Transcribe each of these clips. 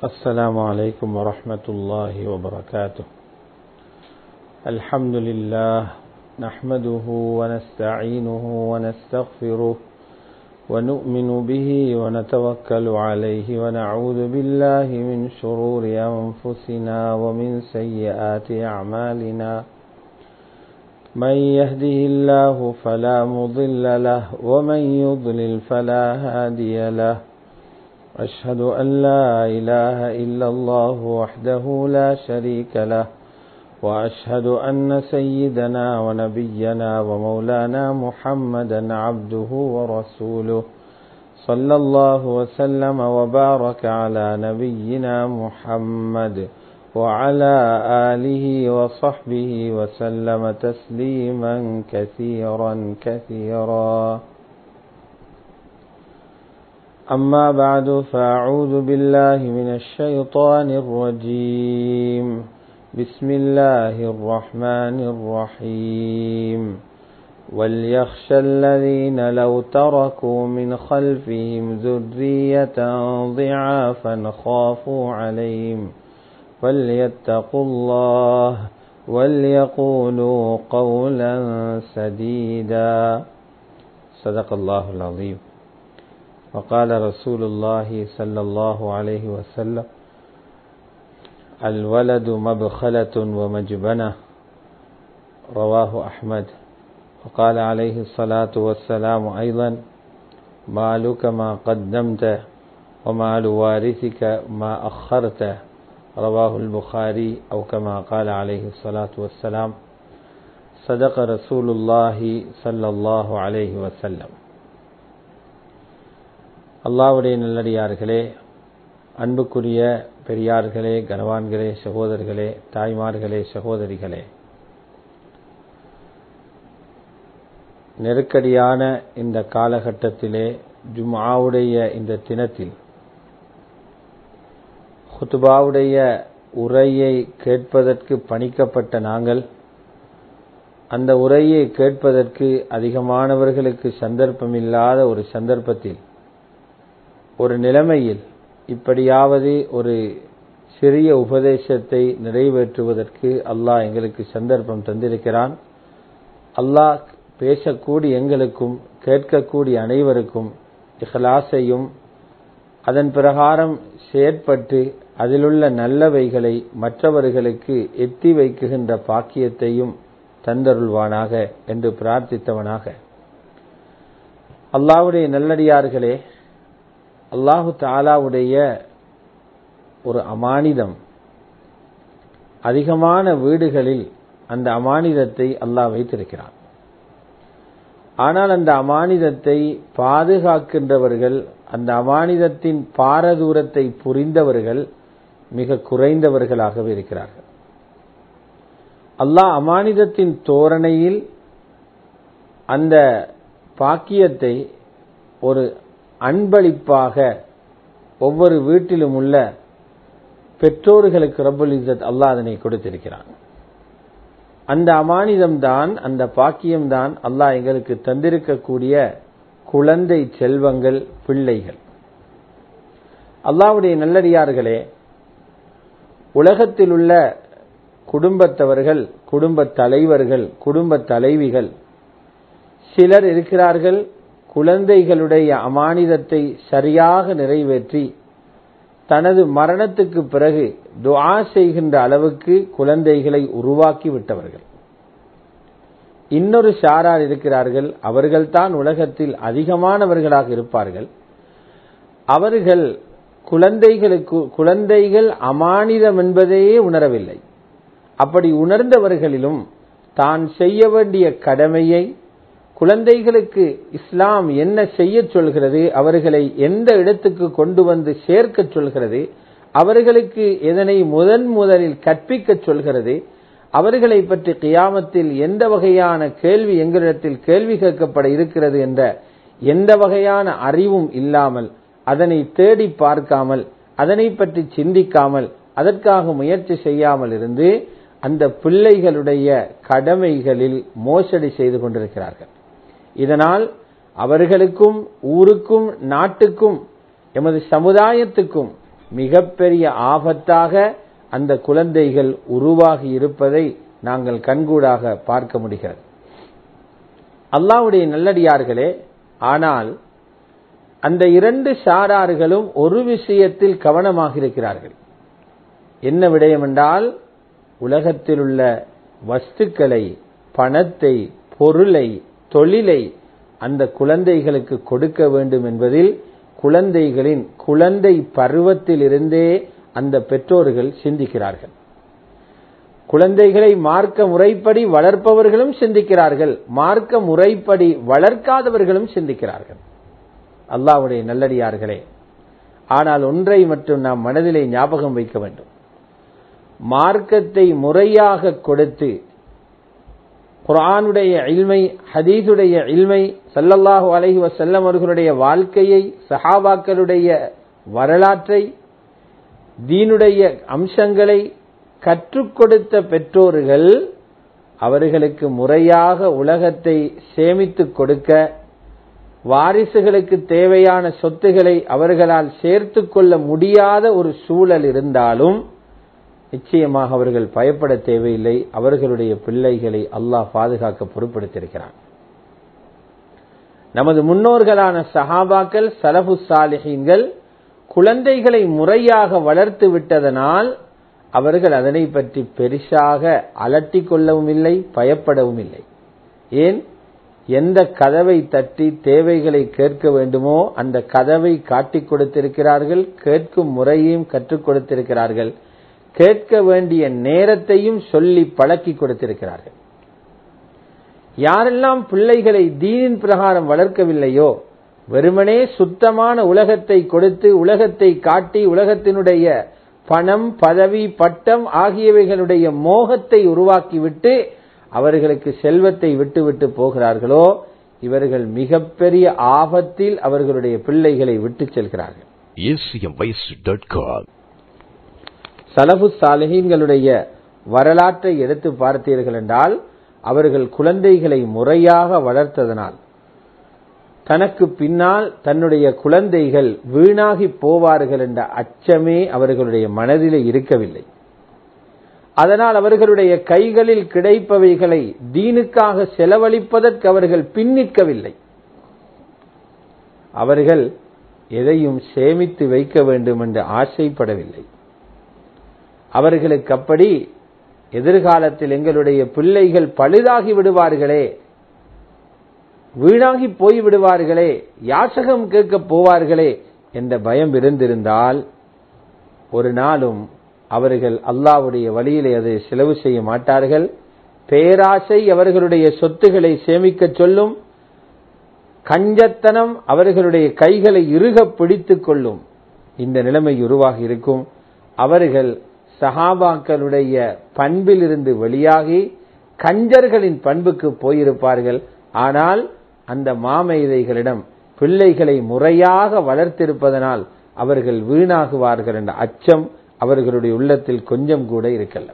السلام عليكم ورحمة الله وبركاته الحمد لله نحمده ونستعينه ونستغفره ونؤمن به ونتوكل عليه ونعوذ بالله من شرور أنفسنا ومن سيئات أعمالنا من يهده الله فلا مضل له ومن يضلل فلا هادي له أشهد أن لا إله إلا الله وحده لا شريك له وأشهد أن سيدنا ونبينا ومولانا محمدا عبده ورسوله صلى الله وسلم وبارك على نبينا محمد وعلى آله وصحبه وسلم تسليما كثيرا كثيرا أما بعد فأعوذ بالله من الشيطان الرجيم بسم الله الرحمن الرحيم وليخشى الذين لو تركوا من خلفهم ذرية ضعافا خافوا عليهم فليتقوا الله وليقولوا قولا سديدا صدق الله العظيم وقال رسول الله صلى الله عليه وسلم الولد مبخلة ومجبنة رواه أحمد وقال عليه الصلاة والسلام أيضا مالك ما قدمت ومال وارثك ما أخرت رواه البخاري أو كما قال عليه الصلاة والسلام صدق رسول الله صلى الله عليه وسلم அல்லாவுடைய நல்லடியார்களே அன்புக்குரிய பெரியார்களே கனவான்களே சகோதரர்களே தாய்மார்களே சகோதரிகளே நெருக்கடியான இந்த காலகட்டத்திலே ஜுமாவுடைய இந்த தினத்தில் ஹுத்துபாவுடைய உரையை கேட்பதற்கு பணிக்கப்பட்ட நாங்கள் அந்த உரையை கேட்பதற்கு அதிகமானவர்களுக்கு சந்தர்ப்பமில்லாத ஒரு சந்தர்ப்பத்தில் ஒரு நிலைமையில் இப்படியாவது ஒரு சிறிய உபதேசத்தை நிறைவேற்றுவதற்கு அல்லாஹ் எங்களுக்கு சந்தர்ப்பம் தந்திருக்கிறான் அல்லாஹ் பேசக்கூடிய எங்களுக்கும் கேட்கக்கூடிய அனைவருக்கும் இஹ்லாசையும் அதன் பிரகாரம் செயற்பட்டு அதிலுள்ள நல்லவைகளை மற்றவர்களுக்கு எத்தி வைக்குகின்ற பாக்கியத்தையும் தந்தருள்வானாக என்று பிரார்த்தித்தவனாக அல்லாவுடைய நல்லடியார்களே அல்லாஹு தாலாவுடைய ஒரு அமானிதம் அதிகமான வீடுகளில் அந்த அமானிதத்தை அல்லாஹ் வைத்திருக்கிறான் ஆனால் அந்த அமானிதத்தை பாதுகாக்கின்றவர்கள் அந்த அமானிதத்தின் பாரதூரத்தை புரிந்தவர்கள் மிக குறைந்தவர்களாகவே இருக்கிறார்கள் அல்லாஹ் அமானிதத்தின் தோரணையில் அந்த பாக்கியத்தை ஒரு அன்பளிப்பாக ஒவ்வொரு வீட்டிலும் உள்ள பெற்றோர்களுக்கு ரப்புல் இசத் அல்லாஹ் அதனை கொடுத்திருக்கிறான் அந்த அமானிதம் தான் அந்த பாக்கியம் தான் அல்லாஹ் எங்களுக்கு தந்திருக்கக்கூடிய குழந்தை செல்வங்கள் பிள்ளைகள் அல்லாவுடைய நல்லடியார்களே உலகத்தில் உள்ள குடும்பத்தவர்கள் குடும்ப தலைவர்கள் குடும்ப தலைவிகள் சிலர் இருக்கிறார்கள் குழந்தைகளுடைய அமானிதத்தை சரியாக நிறைவேற்றி தனது மரணத்துக்கு பிறகு துஆ செய்கின்ற அளவுக்கு குழந்தைகளை உருவாக்கி விட்டவர்கள் இன்னொரு ஷாரார் இருக்கிறார்கள் அவர்கள்தான் உலகத்தில் அதிகமானவர்களாக இருப்பார்கள் அவர்கள் குழந்தைகளுக்கு குழந்தைகள் அமானிதம் என்பதையே உணரவில்லை அப்படி உணர்ந்தவர்களிலும் தான் செய்ய வேண்டிய கடமையை குழந்தைகளுக்கு இஸ்லாம் என்ன செய்ய சொல்கிறது அவர்களை எந்த இடத்துக்கு கொண்டு வந்து சேர்க்க சொல்கிறது அவர்களுக்கு எதனை முதன் முதலில் கற்பிக்க சொல்கிறது அவர்களை பற்றி கியாமத்தில் எந்த வகையான கேள்வி எங்களிடத்தில் கேள்வி கேட்கப்பட இருக்கிறது என்ற எந்த வகையான அறிவும் இல்லாமல் அதனை தேடி பார்க்காமல் அதனை பற்றி சிந்திக்காமல் அதற்காக முயற்சி செய்யாமல் இருந்து அந்த பிள்ளைகளுடைய கடமைகளில் மோசடி செய்து கொண்டிருக்கிறார்கள் இதனால் அவர்களுக்கும் ஊருக்கும் நாட்டுக்கும் எமது சமுதாயத்துக்கும் மிகப்பெரிய ஆபத்தாக அந்த குழந்தைகள் உருவாகி இருப்பதை நாங்கள் கண்கூடாக பார்க்க முடிகிறது அல்லாவுடைய நல்லடியார்களே ஆனால் அந்த இரண்டு சாரார்களும் ஒரு விஷயத்தில் கவனமாக இருக்கிறார்கள் என்ன விடயம் என்றால் உலகத்தில் உள்ள வஸ்துக்களை பணத்தை பொருளை தொழிலை அந்த குழந்தைகளுக்கு கொடுக்க வேண்டும் என்பதில் குழந்தைகளின் குழந்தை பருவத்திலிருந்தே அந்த பெற்றோர்கள் சிந்திக்கிறார்கள் குழந்தைகளை மார்க்க முறைப்படி வளர்ப்பவர்களும் சிந்திக்கிறார்கள் மார்க்க முறைப்படி வளர்க்காதவர்களும் சிந்திக்கிறார்கள் அல்லாவுடைய நல்லடியார்களே ஆனால் ஒன்றை மட்டும் நாம் மனதிலே ஞாபகம் வைக்க வேண்டும் மார்க்கத்தை முறையாக கொடுத்து குரானுடைய இல்மை ஹதீதுடைய இல்மை சல்லல்லாஹு அலஹி வசல்லம் அவர்களுடைய வாழ்க்கையை சஹாபாக்களுடைய வரலாற்றை தீனுடைய அம்சங்களை கற்றுக் கொடுத்த பெற்றோர்கள் அவர்களுக்கு முறையாக உலகத்தை சேமித்துக் கொடுக்க வாரிசுகளுக்கு தேவையான சொத்துக்களை அவர்களால் சேர்த்து கொள்ள முடியாத ஒரு சூழல் இருந்தாலும் நிச்சயமாக அவர்கள் பயப்பட தேவையில்லை அவர்களுடைய பிள்ளைகளை அல்லாஹ் பாதுகாக்க பொறுப்படுத்தியிருக்கிறான் நமது முன்னோர்களான சஹாபாக்கள் சலபு சாலிஹீன்கள் குழந்தைகளை முறையாக வளர்த்து விட்டதனால் அவர்கள் அதனை பற்றி பெரிசாக அலட்டிக் கொள்ளவும் இல்லை பயப்படவும் இல்லை ஏன் எந்த கதவை தட்டி தேவைகளை கேட்க வேண்டுமோ அந்த கதவை காட்டிக் கொடுத்திருக்கிறார்கள் கேட்கும் முறையையும் கற்றுக் கொடுத்திருக்கிறார்கள் கேட்க வேண்டிய நேரத்தையும் சொல்லி பழக்கி கொடுத்திருக்கிறார்கள் யாரெல்லாம் பிள்ளைகளை தீனின் பிரகாரம் வளர்க்கவில்லையோ வெறுமனே சுத்தமான உலகத்தை கொடுத்து உலகத்தை காட்டி உலகத்தினுடைய பணம் பதவி பட்டம் ஆகியவைகளுடைய மோகத்தை உருவாக்கிவிட்டு அவர்களுக்கு செல்வத்தை விட்டுவிட்டு போகிறார்களோ இவர்கள் மிகப்பெரிய ஆபத்தில் அவர்களுடைய பிள்ளைகளை விட்டு செல்கிறார்கள் சலபு சாலகீன்களுடைய வரலாற்றை எடுத்து பார்த்தீர்கள் என்றால் அவர்கள் குழந்தைகளை முறையாக வளர்த்ததனால் தனக்கு பின்னால் தன்னுடைய குழந்தைகள் வீணாகி போவார்கள் என்ற அச்சமே அவர்களுடைய மனதிலே இருக்கவில்லை அதனால் அவர்களுடைய கைகளில் கிடைப்பவைகளை தீனுக்காக செலவழிப்பதற்கு அவர்கள் பின்னிற்கவில்லை அவர்கள் எதையும் சேமித்து வைக்க வேண்டும் என்று ஆசைப்படவில்லை அவர்களுக்கு அப்படி எதிர்காலத்தில் எங்களுடைய பிள்ளைகள் பழுதாகி விடுவார்களே வீணாகி போய் விடுவார்களே யாசகம் கேட்க போவார்களே என்ற பயம் இருந்திருந்தால் ஒரு நாளும் அவர்கள் அல்லாவுடைய வழியிலே அதை செலவு செய்ய மாட்டார்கள் பேராசை அவர்களுடைய சொத்துக்களை சேமிக்க சொல்லும் கஞ்சத்தனம் அவர்களுடைய கைகளை இறுக பிடித்துக் கொள்ளும் இந்த நிலைமை உருவாகி இருக்கும் அவர்கள் சஹாபாக்களுடைய பண்பிலிருந்து வெளியாகி கஞ்சர்களின் பண்புக்கு போயிருப்பார்கள் ஆனால் அந்த மாமைதைகளிடம் பிள்ளைகளை முறையாக வளர்த்திருப்பதனால் அவர்கள் வீணாகுவார்கள் என்ற அச்சம் அவர்களுடைய உள்ளத்தில் கொஞ்சம் கூட இருக்கல்ல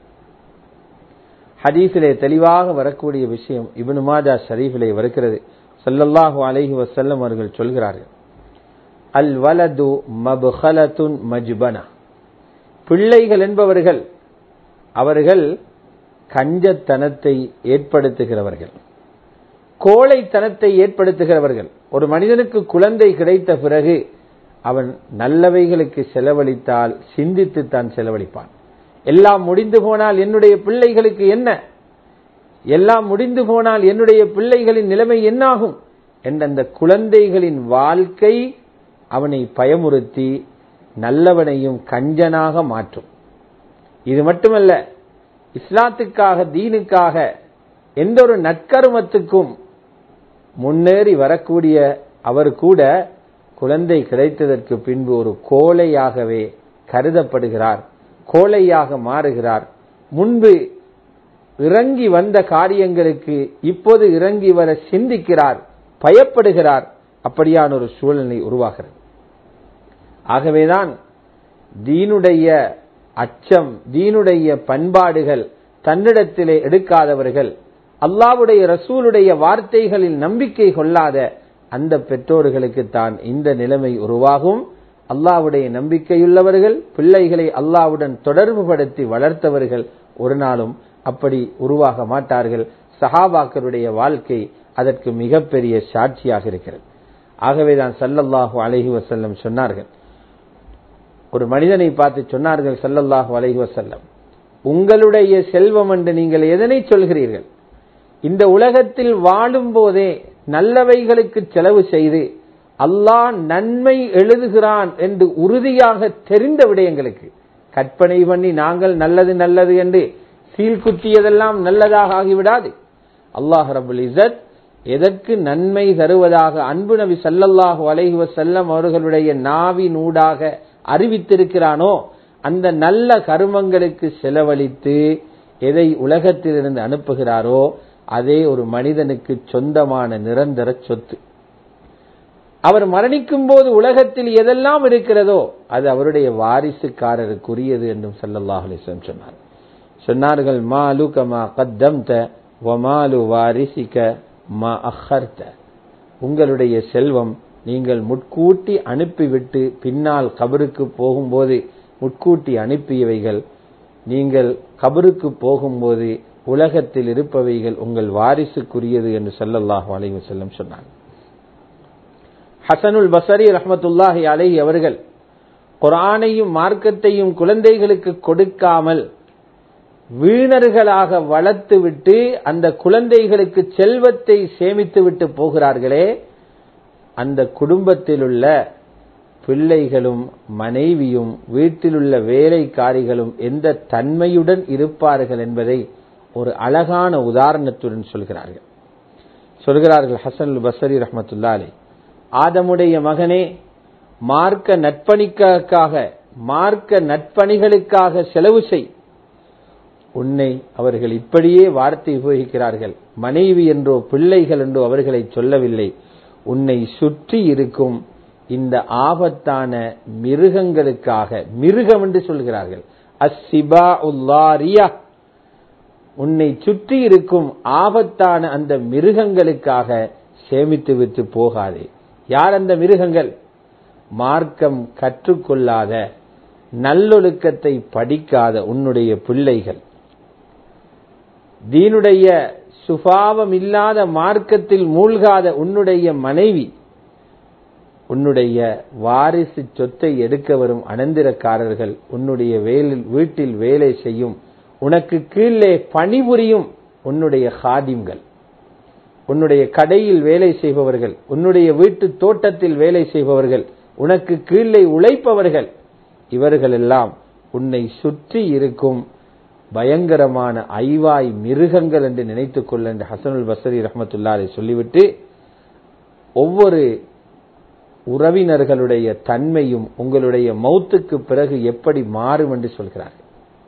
ஹதீஸிலே தெளிவாக வரக்கூடிய விஷயம் இபனு மாஜா ஷரீஃபிலே வருகிறது சல்லல்லாஹு அலைஹி வசல்லம் அவர்கள் சொல்கிறார்கள் அல் வலது மபுஹலத்துன் மஜ்பனா பிள்ளைகள் என்பவர்கள் அவர்கள் கஞ்சத்தனத்தை ஏற்படுத்துகிறவர்கள் கோழைத்தனத்தை ஏற்படுத்துகிறவர்கள் ஒரு மனிதனுக்கு குழந்தை கிடைத்த பிறகு அவன் நல்லவைகளுக்கு செலவழித்தால் சிந்தித்து தான் செலவழிப்பான் எல்லாம் முடிந்து போனால் என்னுடைய பிள்ளைகளுக்கு என்ன எல்லாம் முடிந்து போனால் என்னுடைய பிள்ளைகளின் நிலைமை என்னாகும் என்ற அந்த குழந்தைகளின் வாழ்க்கை அவனை பயமுறுத்தி நல்லவனையும் கஞ்சனாக மாற்றும் இது மட்டுமல்ல இஸ்லாத்துக்காக தீனுக்காக எந்த ஒரு நற்கருமத்துக்கும் முன்னேறி வரக்கூடிய அவர் கூட குழந்தை கிடைத்ததற்கு பின்பு ஒரு கோழையாகவே கருதப்படுகிறார் கோழையாக மாறுகிறார் முன்பு இறங்கி வந்த காரியங்களுக்கு இப்போது இறங்கி வர சிந்திக்கிறார் பயப்படுகிறார் அப்படியான ஒரு சூழ்நிலை உருவாகிறது ஆகவேதான் தீனுடைய அச்சம் தீனுடைய பண்பாடுகள் தன்னிடத்திலே எடுக்காதவர்கள் அல்லாவுடைய ரசூலுடைய வார்த்தைகளில் நம்பிக்கை கொள்ளாத அந்த பெற்றோர்களுக்கு தான் இந்த நிலைமை உருவாகும் அல்லாவுடைய நம்பிக்கையுள்ளவர்கள் பிள்ளைகளை அல்லாவுடன் தொடர்பு படுத்தி வளர்த்தவர்கள் ஒரு நாளும் அப்படி உருவாக மாட்டார்கள் சஹாபாக்களுடைய வாழ்க்கை அதற்கு மிகப்பெரிய சாட்சியாக இருக்கிறது ஆகவேதான் சல்லல்லாஹு அலஹி வசல்லம் சொன்னார்கள் ஒரு மனிதனை பார்த்து சொன்னார்கள் சல்லல்லாஹு அலஹி வசல்லம் உங்களுடைய செல்வம் என்று நீங்கள் எதனை சொல்கிறீர்கள் இந்த உலகத்தில் வாழும் போதே நல்லவைகளுக்கு செலவு செய்து அல்லாஹ் நன்மை எழுதுகிறான் என்று உறுதியாக தெரிந்த விடயங்களுக்கு கற்பனை பண்ணி நாங்கள் நல்லது நல்லது என்று சீல்குத்தியதெல்லாம் நல்லதாக ஆகிவிடாது அல்லாஹ் ரபுல் இசத் எதற்கு நன்மை தருவதாக அன்பு நபி சல்லல்லாஹு அலைஹி வசல்லம் அவர்களுடைய நாவினூடாக அறிவித்திருக்கிறானோ அந்த நல்ல கருமங்களுக்கு செலவழித்து எதை உலகத்திலிருந்து அனுப்புகிறாரோ அதே ஒரு மனிதனுக்கு சொந்தமான நிரந்தர சொத்து அவர் மரணிக்கும் போது உலகத்தில் எதெல்லாம் இருக்கிறதோ அது அவருடைய வாரிசுக்காரருக்குரியது என்றும் சல்லல்லாஹ் அலிஸ்லம் சொன்னார் சொன்னார்கள் மாலு கமா கத்தம் வமாலு வாரிசிக்க மா அஹர்த்த உங்களுடைய செல்வம் நீங்கள் முட்கூட்டி அனுப்பிவிட்டு பின்னால் கபருக்கு போகும்போது முட்கூட்டி அனுப்பியவைகள் நீங்கள் கபருக்கு போகும்போது உலகத்தில் இருப்பவைகள் உங்கள் வாரிசுக்குரியது என்று சொல்லல்லாஹு அலைஹி செல்லம் சொன்னார் ஹசனுல் பசரி ரஹமத்துல்லாஹி அலைஹி அவர்கள் குரானையும் மார்க்கத்தையும் குழந்தைகளுக்கு கொடுக்காமல் வீணர்களாக வளர்த்துவிட்டு அந்த குழந்தைகளுக்கு செல்வத்தை சேமித்து விட்டு போகிறார்களே அந்த குடும்பத்தில் உள்ள பிள்ளைகளும் மனைவியும் வீட்டிலுள்ள வேலைக்காரிகளும் எந்த தன்மையுடன் இருப்பார்கள் என்பதை ஒரு அழகான உதாரணத்துடன் சொல்கிறார்கள் சொல்கிறார்கள் ஹசன் பசரி ரஹமத்துல்லா அலி ஆதமுடைய மகனே மார்க்க நட்பணிக்காக மார்க்க நட்பணிகளுக்காக செலவு செய் உன்னை அவர்கள் இப்படியே வார்த்தை உபயோகிக்கிறார்கள் மனைவி என்றோ பிள்ளைகள் என்றோ அவர்களை சொல்லவில்லை உன்னை சுற்றி இருக்கும் இந்த ஆபத்தான மிருகங்களுக்காக மிருகம் என்று சொல்கிறார்கள் அசிபா உல்லாரியா உன்னை சுற்றி இருக்கும் ஆபத்தான அந்த மிருகங்களுக்காக சேமித்து விட்டு போகாதே யார் அந்த மிருகங்கள் மார்க்கம் கற்றுக்கொள்ளாத நல்லொழுக்கத்தை படிக்காத உன்னுடைய பிள்ளைகள் தீனுடைய சுபாவம் இல்லாத மார்க்கத்தில் மூழ்காத உன்னுடைய மனைவி உன்னுடைய வாரிசு சொத்தை எடுக்க வரும் அனந்திரக்காரர்கள் உன்னுடைய வேலில் வீட்டில் வேலை செய்யும் உனக்கு கீழே பணிபுரியும் உன்னுடைய ஹாதிம்கள் உன்னுடைய கடையில் வேலை செய்பவர்கள் உன்னுடைய வீட்டு தோட்டத்தில் வேலை செய்பவர்கள் உனக்கு கீழே உழைப்பவர்கள் இவர்களெல்லாம் உன்னை சுற்றி இருக்கும் பயங்கரமான ஐவாய் மிருகங்கள் என்று நினைத்துக் கொள்ள என்று ஹசனுல் பசரி ரஹமத்துல்லாரை சொல்லிவிட்டு ஒவ்வொரு உறவினர்களுடைய தன்மையும் உங்களுடைய மௌத்துக்கு பிறகு எப்படி மாறும் என்று சொல்கிறார்கள்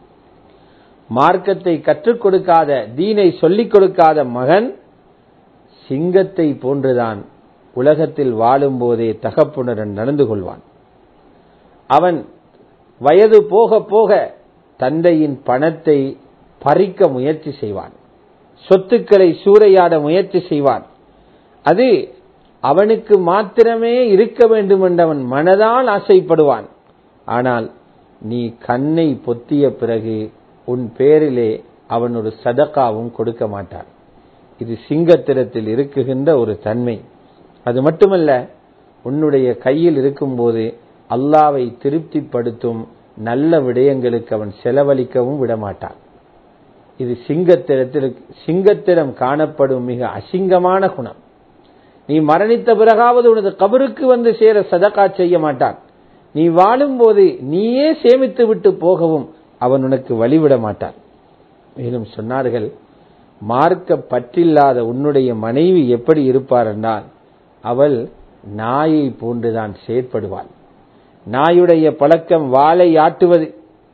மார்க்கத்தை கற்றுக் கொடுக்காத தீனை சொல்லிக் கொடுக்காத மகன் சிங்கத்தை போன்றுதான் உலகத்தில் வாழும் போதே தகப்புணரன் நடந்து கொள்வான் அவன் வயது போக போக தந்தையின் பணத்தை பறிக்க முயற்சி செய்வான் சொத்துக்களை சூறையாட முயற்சி செய்வான் அது அவனுக்கு மாத்திரமே இருக்க வேண்டும் என்று அவன் மனதால் ஆசைப்படுவான் ஆனால் நீ கண்ணை பொத்திய பிறகு உன் பேரிலே அவன் ஒரு சதக்காவும் கொடுக்க மாட்டான் இது சிங்கத்திரத்தில் இருக்குகின்ற ஒரு தன்மை அது மட்டுமல்ல உன்னுடைய கையில் இருக்கும்போது அல்லாவை திருப்திப்படுத்தும் நல்ல விடயங்களுக்கு அவன் செலவழிக்கவும் விடமாட்டான் இது சிங்கத்திடத்தில் சிங்கத்திடம் காணப்படும் மிக அசிங்கமான குணம் நீ மரணித்த பிறகாவது உனது கபருக்கு வந்து சேர சதக்கா செய்ய மாட்டான் நீ வாழும் போது நீயே சேமித்து விட்டு போகவும் அவன் உனக்கு வழிவிட மாட்டான் மேலும் சொன்னார்கள் மார்க்க பற்றில்லாத உன்னுடைய மனைவி எப்படி இருப்பார் என்றால் அவள் நாயை போன்றுதான் செயற்படுவாள் நாயுடைய பழக்கம் வாளை ஆட்டுவது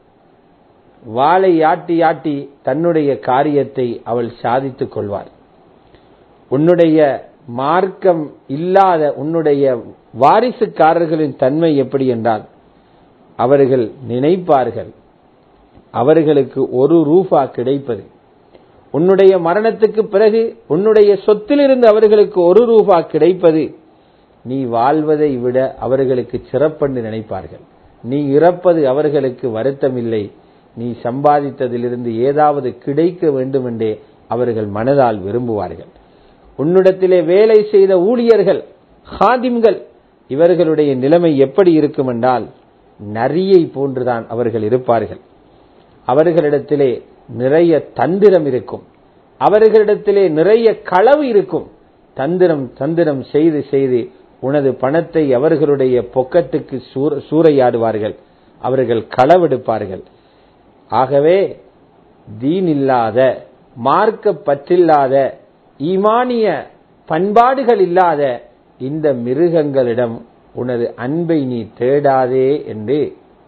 வாளை ஆட்டி ஆட்டி தன்னுடைய காரியத்தை அவள் சாதித்துக் கொள்வாள் உன்னுடைய மார்க்கம் இல்லாத உன்னுடைய வாரிசுக்காரர்களின் தன்மை எப்படி என்றால் அவர்கள் நினைப்பார்கள் அவர்களுக்கு ஒரு ரூபா கிடைப்பது உன்னுடைய மரணத்துக்கு பிறகு உன்னுடைய சொத்திலிருந்து அவர்களுக்கு ஒரு ரூபா கிடைப்பது நீ வாழ்வதை விட அவர்களுக்கு சிறப்பென்று நினைப்பார்கள் நீ இறப்பது அவர்களுக்கு வருத்தமில்லை நீ சம்பாதித்ததிலிருந்து ஏதாவது கிடைக்க வேண்டும் என்றே அவர்கள் மனதால் விரும்புவார்கள் உன்னிடத்திலே வேலை செய்த ஊழியர்கள் ஹாதிம்கள் இவர்களுடைய நிலைமை எப்படி இருக்கும் என்றால் நரியை போன்றுதான் அவர்கள் இருப்பார்கள் அவர்களிடத்திலே நிறைய தந்திரம் இருக்கும் அவர்களிடத்திலே நிறைய களவு இருக்கும் தந்திரம் தந்திரம் செய்து செய்து உனது பணத்தை அவர்களுடைய பொக்கட்டுக்கு சூறையாடுவார்கள் அவர்கள் களவெடுப்பார்கள் ஆகவே தீன் இல்லாத மார்க்க பற்றில்லாத ஈமானிய பண்பாடுகள் இல்லாத இந்த மிருகங்களிடம் உனது அன்பை நீ தேடாதே என்று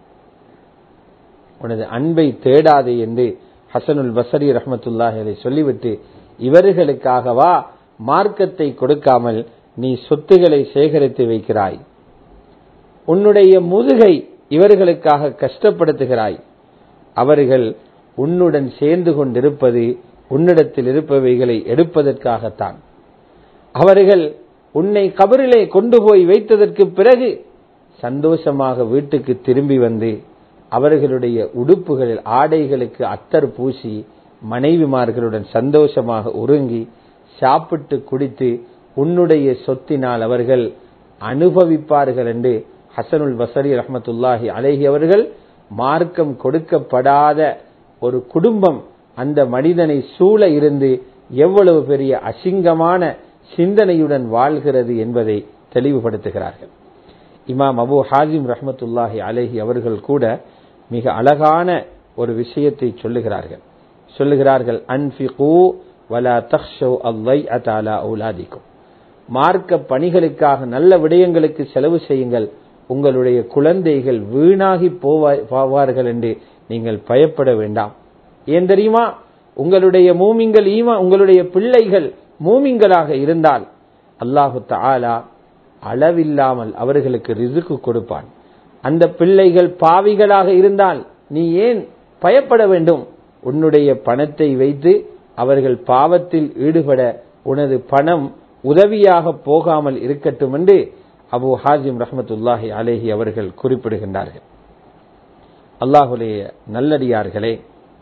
உனது அன்பை தேடாதே என்று ஹசனுல் பசரி ரஹமத்துல்லாஹலை சொல்லிவிட்டு இவர்களுக்காகவா மார்க்கத்தை கொடுக்காமல் நீ சொத்துக்களை சேகரித்து வைக்கிறாய் உன்னுடைய முதுகை இவர்களுக்காக கஷ்டப்படுத்துகிறாய் அவர்கள் உன்னுடன் சேர்ந்து கொண்டிருப்பது உன்னிடத்தில் இருப்பவைகளை எடுப்பதற்காகத்தான் அவர்கள் உன்னை கபரிலே கொண்டு போய் வைத்ததற்கு பிறகு சந்தோஷமாக வீட்டுக்கு திரும்பி வந்து அவர்களுடைய உடுப்புகளில் ஆடைகளுக்கு அத்தர் பூசி மனைவிமார்களுடன் சந்தோஷமாக உருங்கி சாப்பிட்டு குடித்து உன்னுடைய சொத்தினால் அவர்கள் அனுபவிப்பார்கள் என்று ஹசனுல் பசரி ரஹமத்துல்லாஹி அலேஹி அவர்கள் மார்க்கம் கொடுக்கப்படாத ஒரு குடும்பம் அந்த மனிதனை சூழ இருந்து எவ்வளவு பெரிய அசிங்கமான சிந்தனையுடன் வாழ்கிறது என்பதை தெளிவுபடுத்துகிறார்கள் இமாம் அபு ஹாசிம் ரஹமத்துல்லாஹி அலேஹி அவர்கள் கூட மிக அழகான ஒரு விஷயத்தை சொல்லுகிறார்கள் சொல்லுகிறார்கள் அன்பிகு வலா தக்ஷோ அல்லை அதாலா உலாதிக்கும் மார்க்க பணிகளுக்காக நல்ல விடயங்களுக்கு செலவு செய்யுங்கள் உங்களுடைய குழந்தைகள் வீணாகி போவார்கள் என்று நீங்கள் பயப்பட வேண்டாம் ஏன் தெரியுமா உங்களுடைய மூமிங்கள் ஈமா உங்களுடைய பிள்ளைகள் மூமிங்களாக இருந்தால் அல்லாஹு தாலா அளவில்லாமல் அவர்களுக்கு ரிசுக்கு கொடுப்பான் அந்த பிள்ளைகள் பாவிகளாக இருந்தால் நீ ஏன் பயப்பட வேண்டும் உன்னுடைய பணத்தை வைத்து அவர்கள் பாவத்தில் ஈடுபட உனது பணம் உதவியாக போகாமல் இருக்கட்டும் என்று அபு ஹாஜிம் ரஹமத்துல்லாஹி அலேஹி அவர்கள் குறிப்பிடுகின்றார்கள் அல்லாஹுடைய நல்லடியார்களே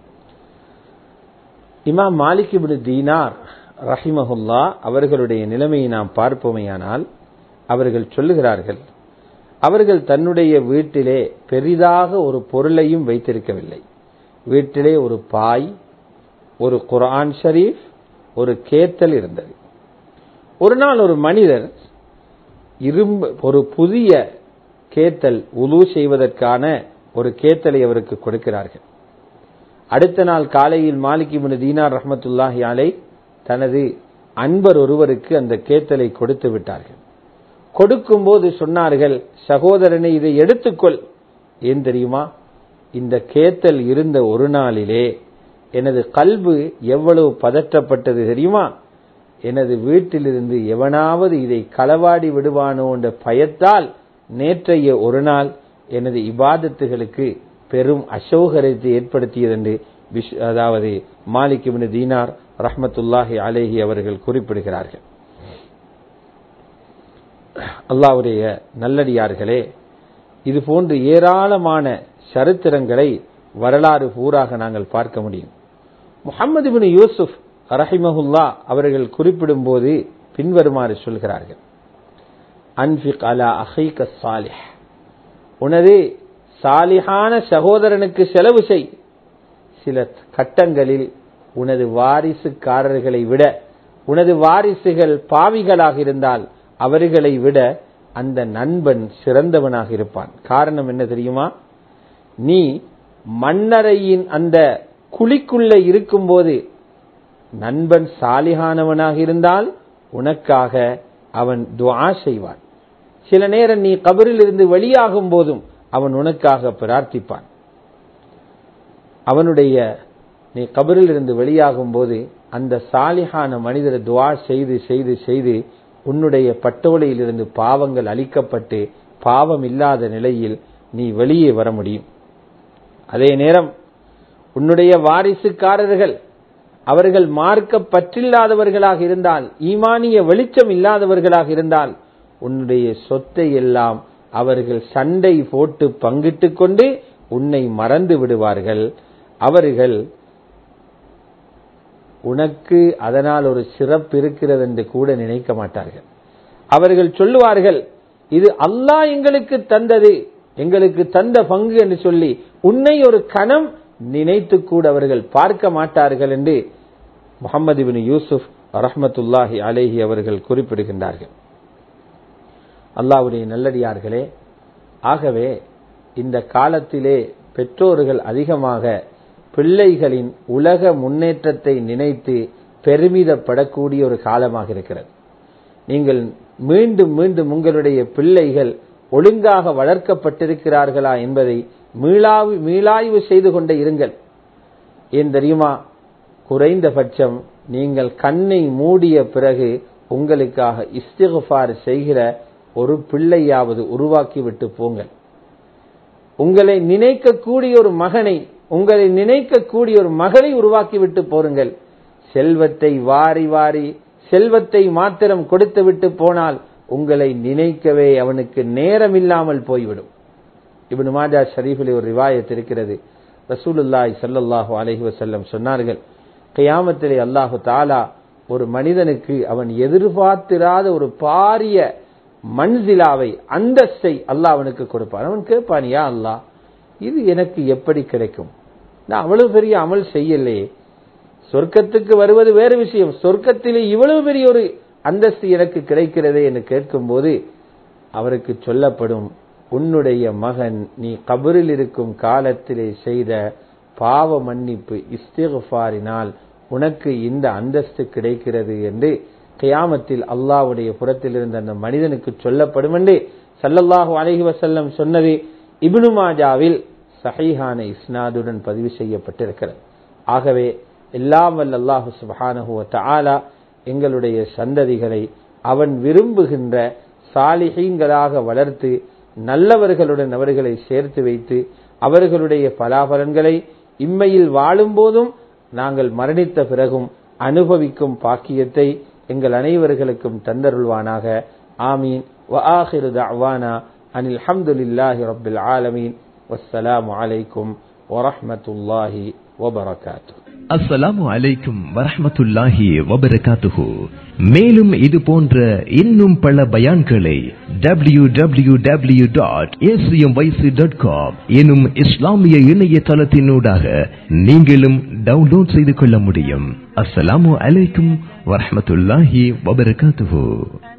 இமாம் மாலிக் இப்னு தீனார் ரஹிமஹுல்லா அவர்களுடைய நிலைமையை நாம் பார்ப்போமேயானால் அவர்கள் சொல்லுகிறார்கள் அவர்கள் தன்னுடைய வீட்டிலே பெரிதாக ஒரு பொருளையும் வைத்திருக்கவில்லை வீட்டிலே ஒரு பாய் ஒரு குரான் ஷரீஃப் ஒரு கேத்தல் இருந்தது ஒரு நாள் ஒரு மனிதர் இரும்பு ஒரு புதிய கேத்தல் உலு செய்வதற்கான ஒரு கேத்தலை அவருக்கு கொடுக்கிறார்கள் அடுத்த நாள் காலையில் மாலிகிபின் தீனார் ரஹமத்துல்லாஹி அலை தனது அன்பர் ஒருவருக்கு அந்த கேத்தலை கொடுத்து விட்டார்கள் கொடுக்கும்போது சொன்னார்கள் சகோதரனை இதை எடுத்துக்கொள் ஏன் தெரியுமா இந்த கேத்தல் இருந்த ஒரு நாளிலே எனது கல்பு எவ்வளவு பதற்றப்பட்டது தெரியுமா எனது வீட்டிலிருந்து எவனாவது இதை களவாடி விடுவானோ என்ற பயத்தால் நேற்றைய ஒரு நாள் எனது இபாதத்துகளுக்கு பெரும் அசௌகரியத்தை ஏற்படுத்தியது என்று அதாவது மாலிக் இபின் தீனார் ரஹமத்துல்லாஹி அலேஹி அவர்கள் குறிப்பிடுகிறார்கள் அல்லாவுடைய நல்லடியார்களே இது போன்று ஏராளமான சரித்திரங்களை வரலாறு பூராக நாங்கள் பார்க்க முடியும் முகமது பின் யூசுப் ரஹிமஹுல்லா அவர்கள் குறிப்பிடும் போது பின்வருமாறு சொல்கிறார்கள் அன்பிக் அலா அஹைக சாலிஹ் உனது சாலிஹான சகோதரனுக்கு செலவு செய் சில கட்டங்களில் உனது வாரிசுக்காரர்களை விட உனது வாரிசுகள் பாவிகளாக இருந்தால் அவர்களை விட அந்த நண்பன் சிறந்தவனாக இருப்பான் காரணம் என்ன தெரியுமா நீ மண்ணறையின் அந்த குழிக்குள்ள இருக்கும்போது நண்பன் சாலிகானவனாக இருந்தால் உனக்காக அவன் துவா செய்வான் சில நேரம் நீ கபரில் இருந்து வெளியாகும் போதும் அவன் உனக்காக பிரார்த்திப்பான் அவனுடைய நீ கபரில் இருந்து வெளியாகும் போது அந்த சாலிகான மனிதரை துவா செய்து செய்து செய்து உன்னுடைய பட்டோலையில் இருந்து பாவங்கள் அளிக்கப்பட்டு பாவம் இல்லாத நிலையில் நீ வெளியே வர முடியும் அதே நேரம் உன்னுடைய வாரிசுக்காரர்கள் அவர்கள் மார்க்க பற்றில்லாதவர்களாக இருந்தால் ஈமானிய வெளிச்சம் இல்லாதவர்களாக இருந்தால் உன்னுடைய சொத்தை எல்லாம் அவர்கள் சண்டை போட்டு பங்கிட்டுக் கொண்டு உன்னை மறந்து விடுவார்கள் அவர்கள் உனக்கு அதனால் ஒரு சிறப்பு இருக்கிறது என்று கூட நினைக்க மாட்டார்கள் அவர்கள் சொல்லுவார்கள் இது அல்லாஹ் எங்களுக்கு தந்தது எங்களுக்கு தந்த பங்கு என்று சொல்லி உன்னை ஒரு கணம் நினைத்து கூட அவர்கள் பார்க்க மாட்டார்கள் என்று முகமது பின் யூசுப் ரஹமத்துல்லாஹி அலேஹி அவர்கள் குறிப்பிடுகின்றார்கள் அல்லாவுடைய நல்லடியார்களே ஆகவே இந்த காலத்திலே பெற்றோர்கள் அதிகமாக பிள்ளைகளின் உலக முன்னேற்றத்தை நினைத்து பெருமிதப்படக்கூடிய ஒரு காலமாக இருக்கிறது நீங்கள் மீண்டும் மீண்டும் உங்களுடைய பிள்ளைகள் ஒழுங்காக வளர்க்கப்பட்டிருக்கிறார்களா என்பதை மீளாய்வு செய்து கொண்டே இருங்கள் ஏன் தெரியுமா குறைந்தபட்சம் நீங்கள் கண்ணை மூடிய பிறகு உங்களுக்காக இஸ்திகுஃபார் செய்கிற ஒரு பிள்ளையாவது உருவாக்கிவிட்டு போங்கள் உங்களை நினைக்கக்கூடிய ஒரு மகனை உங்களை நினைக்கக்கூடிய ஒரு மகளை உருவாக்கிவிட்டு போருங்கள் செல்வத்தை வாரி வாரி செல்வத்தை மாத்திரம் கொடுத்து விட்டு போனால் உங்களை நினைக்கவே அவனுக்கு நேரம் இல்லாமல் போய்விடும் இப்னு மாஜா ஷரீஃபில் ஒரு ரிவாயத் இருக்கிறது ரசூலுல்லாய் சல்லல்லாஹு அலைஹி வஸல்லம் சொன்னார்கள் கியாமத்திலே அல்லாஹு தாலா ஒரு மனிதனுக்கு அவன் எதிர்பார்த்திராத ஒரு பாரிய மன்சிலாவை அந்தஸ்தை அல்லாஹ் அவனுக்கு கொடுப்பான் அவன் கேட்பான் யா அல்லாஹ் இது எனக்கு எப்படி கிடைக்கும் நான் அவ்வளவு பெரிய அமல் செய்யலையே சொர்க்கத்துக்கு வருவது வேறு விஷயம் சொர்க்கத்திலே இவ்வளவு பெரிய ஒரு அந்தஸ்து எனக்கு கிடைக்கிறதே என்று கேட்கும்போது அவருக்கு சொல்லப்படும் உன்னுடைய மகன் நீ கபரில் இருக்கும் காலத்திலே செய்த பாவ மன்னிப்பு இஸ்திகுஃபாரினால் உனக்கு இந்த அந்தஸ்து கிடைக்கிறது என்று கியாமத்தில் அல்லாவுடைய புறத்தில் இருந்த அந்த மனிதனுக்கு சொல்லப்படும் என்று சல்லல்லாஹு அலஹி வசல்லம் சொன்னது இப்னு மாஜாவில் சஹீஹான இஸ்னாதுடன் பதிவு செய்யப்பட்டிருக்கிறது ஆகவே எல்லாம் வல்ல அல்லாஹு சுபஹானஹுவ தஆலா எங்களுடைய சந்ததிகளை அவன் விரும்புகின்ற சாலிஹீன்களாக வளர்த்து நல்லவர்களுடன் அவர்களை சேர்த்து வைத்து அவர்களுடைய பலாபலன்களை இம்மையில் வாழும் போதும் நாங்கள் மரணித்த பிறகும் அனுபவிக்கும் பாக்கியத்தை எங்கள் அனைவர்களுக்கும் தந்தருள்வானாக ஆமீன் وآخر دعوانا أن الحمد لله رب العالمين والسلام عليكم ورحمة الله وبركاته அஸ்ஸலாமு அலைக்கும் வரஹ்மத்துல்லாஹி வபரகாத்துஹு மேலும் இது போன்ற இன்னும் பல பயான்களை W W W dot dot com எனும் இஸ்லாமிய இணையதளத்தினூடாக நீங்களும் டவுன்லோட் செய்து கொள்ள முடியும் அஸ்ஸலாமு அலைக்கும் வரஹ்மத்துல்லாஹி வபரகாத்துஹு